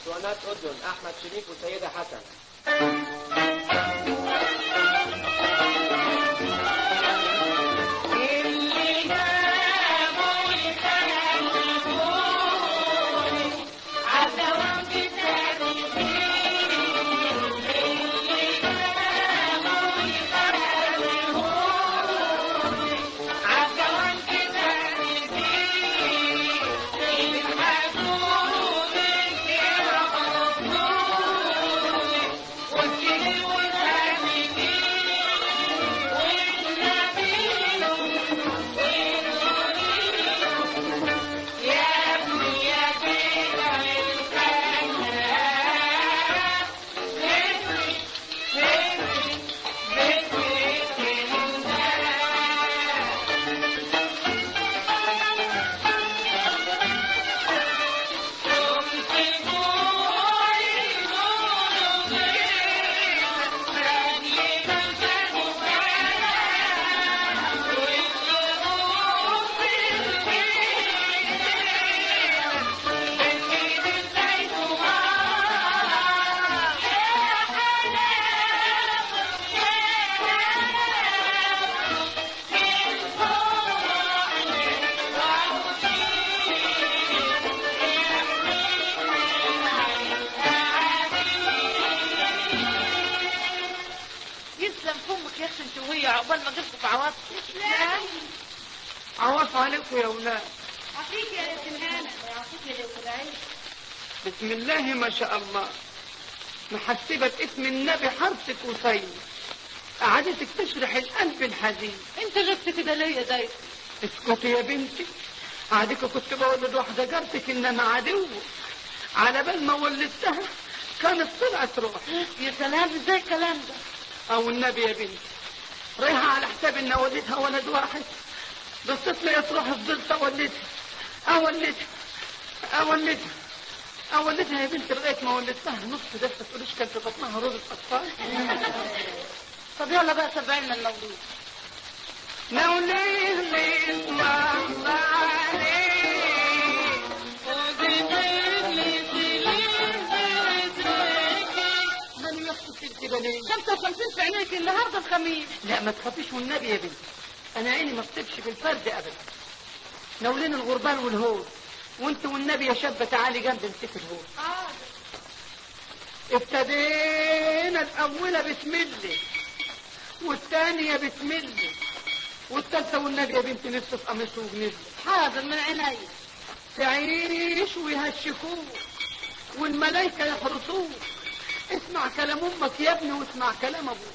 اسطوانات أردن أحمد شريف وسيدة حسن يسلم فمك يا اختي انت وهي عقبال ما جبتوا بعواطف عواف عليكم يا ولاد عطيك يا سمهانة عطيك يا سلعين بسم الله ما شاء الله محسبة اسم النبي حرف قوسين قعدتك تشرح القلب الحزين انت جبت كده ليه يا دايما اسكتي يا بنتي عادك كنت بولد واحدة جارتك انما عدو على بال ما ولدتها كانت طلعت روح يا سلام ازاي الكلام ده او النبي يا بنتي رايحة على حساب ان ولدها ولد واحد بصيت لي تروح فضلت اولدها اولدها اولدها اولدها يا بنتي لغايه ما ولدتها نص ده ما تقوليش كان في بطنها روضة اطفال طب يلا بقى سبعين من المولود موليه لي ما عليه ماله يخطف كده ليه 55 في عينيك النهارده الخميس لا ما تخافيش والنبي يا بنتي انا عيني ما بتبش بالفرد ابدا ناولين الغربان والهول وانت والنبي يا شابه تعالي جنب امسك الهول ابتدينا الاولى بسم الله والثانيه بسم الله والثالثه والنبي يا بنتي نفسه في قميصه وجنزله حاضر من عيني تعيش ويهشكوك والملائكه يحرسوك اسمع كلام امك يا ابني واسمع كلام ابوك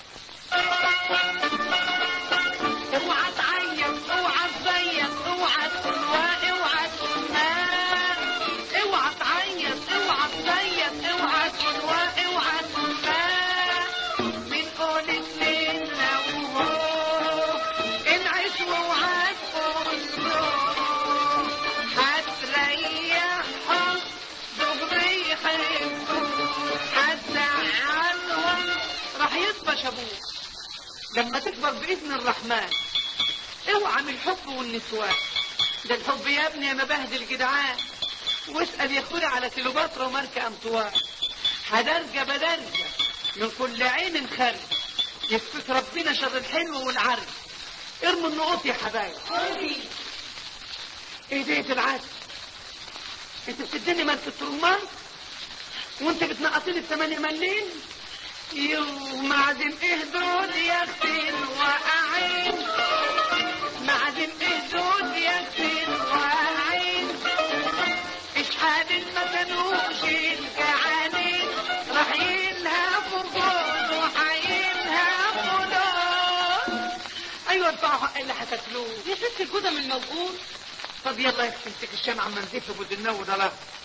اوعى تعيط اوعى تزيط اوعى تسوى اوعى تسمع اوعى تعيط اوعى تزيط اوعى تسوى اوعى تسمع بنقول لنا وهو انعش واوعى تقول هتريحهم دغري يحبوك هتزعلهم راح يطفش ابوك لما تكبر باذن الرحمن اوعى من الحب والنسوان ده الحب يا ابني يا مبهدل جدعان واسال يا اخويا على كيلوباترا وماركه امتوار هدرجه بدرجه من كل عين خرج يكفيك ربنا شر الحلو والعرج ارموا النقط يا حبايب ايه ديت العسل انت بتديني ماركه رمان وانت بتنقصيني الثمانية مليم يو معدن ايه دول يا اختي الواقعين معدن ايه دول يا اختي الواقعين اشحال ما كانوش الجعانين راح يلهفوا فوز وحيلهفوا لون ايوه ارفعوا حق اللي هتاكلوه يا ست الجودة من موجود طب يلا يا اختي امسك الشمعة اما نزيف بود النو ده لا